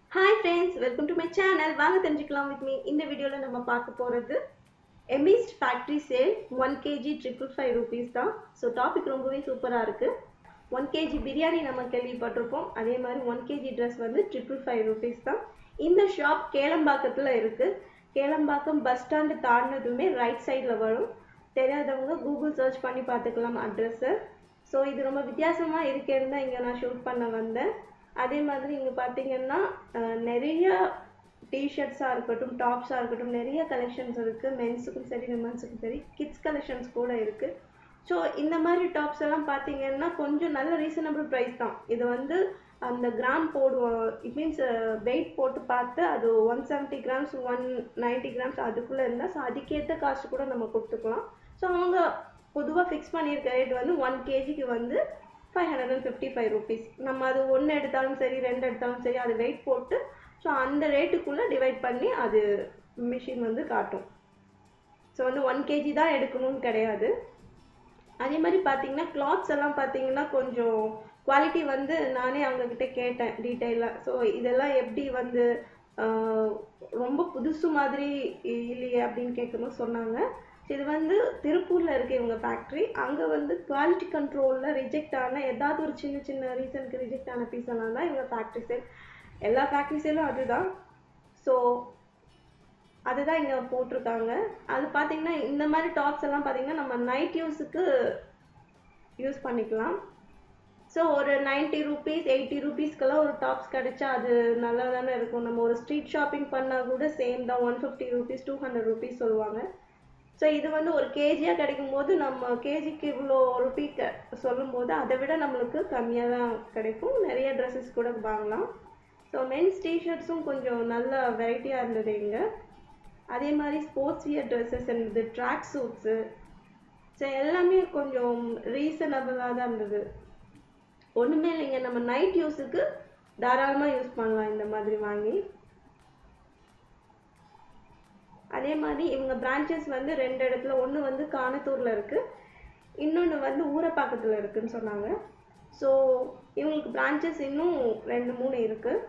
hi friends welcome to my channel வாங்க தெரிஞ்சுக்கலாம் with me இந்த வீடியோவில் நம்ம பார்க்க போகிறது எமிஸ்ட் factory sale one KG triple five rupees தான் ஸோ டாபிக் ரொம்பவே சூப்பராக இருக்குது ஒன் கேஜி பிரியாணி நம்ம கேள்விப்பட்டிருப்போம் அதே மாதிரி ஒன் கேஜி ட்ரெஸ் வந்து ட்ரிபிள் ஃபைவ் ருபீஸ் தான் இந்த ஷாப் கேளம்பாக்கத்தில் இருக்குது கேளம்பாக்கம் பஸ் ஸ்டாண்டு தாண்டினதுமே ரைட் சைடில் வரும் தெரியாதவங்க கூகுள் சர்ச் பண்ணி பார்த்துக்கலாம் அட்ரஸை ஸோ இது ரொம்ப வித்தியாசமாக இருக்கேன்னு தான் இங்கே நான் ஷூட் பண்ண வந்தேன் அதே மாதிரி இங்கே பார்த்தீங்கன்னா அஹ், நிறைய டிஷர்ட்ஸாக இருக்கட்டும் டாப்ஸாக இருக்கட்டும் நிறைய கலெக்ஷன்ஸ் இருக்குது மென்ஸுக்கும் சரி விமன்ஸுக்கும் சரி கிட்ஸ் கலெக்ஷன்ஸ் கூட இருக்குது ஸோ இந்த மாதிரி டாப்ஸ் எல்லாம் பார்த்தீங்கன்னா கொஞ்சம் நல்ல ரீசனபிள் ப்ரைஸ் தான் இது வந்து அந்த கிராம் போடுவோம் இட் மீன்ஸ் வெயிட் போட்டு பார்த்து அது one seventy grams one ninety grams அதுக்குள்ளே இருந்தால் ஸோ அதுக்கேற்ற காசு கூட நம்ம கொடுத்துக்கலாம் ஸோ அவங்க பொதுவாக ஃபிக்ஸ் பண்ணியிருக்க ரேட் வந்து ஒன் கேஜிக்கு வந்து five hundred and fifty five rupees நம்ம அது ஒன்று எடுத்தாலும் சரி ரெண்டு எடுத்தாலும் சரி அது வெயிட் போட்டு ஸோ அந்த ரேட்டுக்குள்ளே டிவைட் பண்ணி அது மிஷின் வந்து காட்டும் ஸோ வந்து ஒன் கேஜி தான் எடுக்கணும்னு கிடையாது அதே மாதிரி பார்த்தீங்கன்னா கிளாத்ஸ் எல்லாம் பார்த்தீங்கன்னா கொஞ்சம் குவாலிட்டி வந்து நானே அவங்கக்கிட்ட கேட்டேன் டீட்டெயிலாக ஸோ இதெல்லாம் எப்படி வந்து ஆஹ், ரொம்ப புதுசு மாதிரி இ- இல்லையே அப்படின்னு கேட்கும்போது சொன்னாங்க இது வந்து திருப்பூரில் இருக்க இவங்க ஃபேக்ட்ரி அங்கே வந்து குவாலிட்டி கண்ட்ரோலில் ரிஜெக்ட் ஆன ஏதாவது ஒரு சின்ன சின்ன ரீசனுக்கு ரிஜெக்ட் ஆன பீஸ் எல்லாம் தான் இவங்க ஃபேக்ட்ரி சேல் எல்லா ஃபேக்ட்ரி சேலும் அதுதான் ஸோ அதுதான் இங்கே போட்டிருக்காங்க அது பார்த்தீங்கன்னா இந்த மாதிரி டாப்ஸ் எல்லாம் பார்த்தீங்கன்னா நம்ம நைட் யூஸுக்கு யூஸ் பண்ணிக்கலாம் ஸோ ஒரு நைன்ட்டி ருபீஸ் எயிட்டி ருபீஸ்க்கெல்லாம் ஒரு டாப்ஸ் கிடைச்சா அது நல்லா தானே இருக்கும் நம்ம ஒரு ஸ்ட்ரீட் ஷாப்பிங் பண்ணால் கூட சேம் தான் one fifty rupees two hundred rupees சொல்லுவாங்க ஸோ இது வந்து ஒரு கேஜியாக கிடைக்கும் போது நம்ம கேஜிக்கு இவ்வளோ ருபீ க சொல்லும்போது அதை விட நம்மளுக்கு கம்மியாக தான் கிடைக்கும் நிறைய ட்ரெஸ்ஸஸ் கூட வாங்கலாம் ஸோ மென்ஸ் டிஷர்ட்ஸும் கொஞ்சம் நல்ல வெரைட்டியாக இருந்தது இங்கே அதே மாதிரி ஸ்போர்ட்ஸ் வியர் ட்ரெஸ்ஸஸ் இருந்தது ட்ராக் சூட்ஸு ஸோ எல்லாமே கொஞ்சம் ரீசனபிளாக தான் இருந்தது ஒன்றுமே இல்லைங்க நம்ம நைட் யூஸுக்கு தாராளமாக யூஸ் பண்ணலாம் இந்த மாதிரி வாங்கி அதே மாதிரி இவங்க பிரான்ச்சஸ் வந்து ரெண்டு இடத்துல ஒன்று வந்து காணத்தூரில் இருக்குது இன்னொன்று வந்து ஊரப்பாக்கத்தில் இருக்குன்னு சொன்னாங்க ஸோ இவங்களுக்கு பிரான்ச்சஸ் இன்னும் ரெண்டு மூணு இருக்குது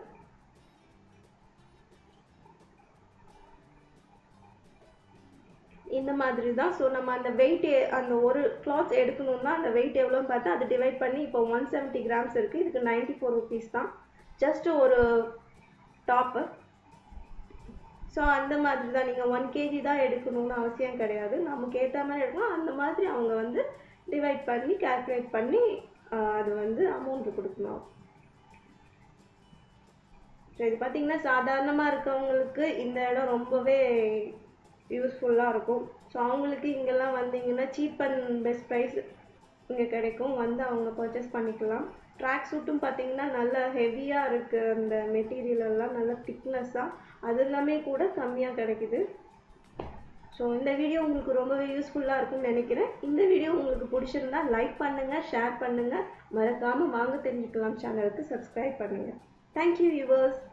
இந்த மாதிரி தான் ஸோ நம்ம அந்த வெயிட் அந்த ஒரு கிளாத்ஸ் எடுக்கணும்னா அந்த வெயிட் எவ்வளோன்னு பார்த்தா அது டிவைட் பண்ணி இப்போ ஒன் செவன்ட்டி கிராம்ஸ் இருக்குது இதுக்கு நைன்ட்டி ஃபோர் ருபீஸ் தான் ஜஸ்ட் ஒரு டாப்பு ஸோ அந்த மாதிரி தான் நீங்கள் ஒன் கேஜி தான் எடுக்கணும்னு அவசியம் கிடையாது நமக்கு ஏற்ற மாதிரி எடுக்கணும் அந்த மாதிரி அவங்க வந்து டிவைட் பண்ணி கால்குலேட் பண்ணி ஆஹ், அது வந்து அமௌண்ட் கொடுக்கணும் ஸோ இது பார்த்தீங்கன்னா சாதாரணமாக இருக்கவங்களுக்கு இந்த இடம் ரொம்பவே யூஸ்ஃபுல்லாக இருக்கும் ஸோ அவங்களுக்கு இங்கெல்லாம் வந்தீங்கன்னா சீப் அண்ட் பெஸ்ட் ப்ரைஸ் இங்கே கிடைக்கும் வந்து அவங்க பர்ச்சேஸ் பண்ணிக்கலாம் ட்ராக் சூட்டும் பார்த்தீங்கன்னா நல்ல ஹெவியாக இருக்குது அந்த மெட்டீரியல் எல்லாம் நல்ல திக்னஸ்ஸாக அது எல்லாமே கூட கம்மியாக கிடைக்குது ஸோ இந்த வீடியோ உங்களுக்கு ரொம்பவே யூஸ்ஃபுல்லாக இருக்கும்னு நினைக்கிறேன் இந்த வீடியோ உங்களுக்கு பிடிச்சிருந்தா லைக் பண்ணுங்கள் ஷேர் பண்ணுங்கள் மறக்காமல் வாங்க தெரிஞ்சுக்கலாம் சேனலுக்கு சப்ஸ்கிரைப் பண்ணுங்கள் தேங்க்யூ வியூவர்ஸ்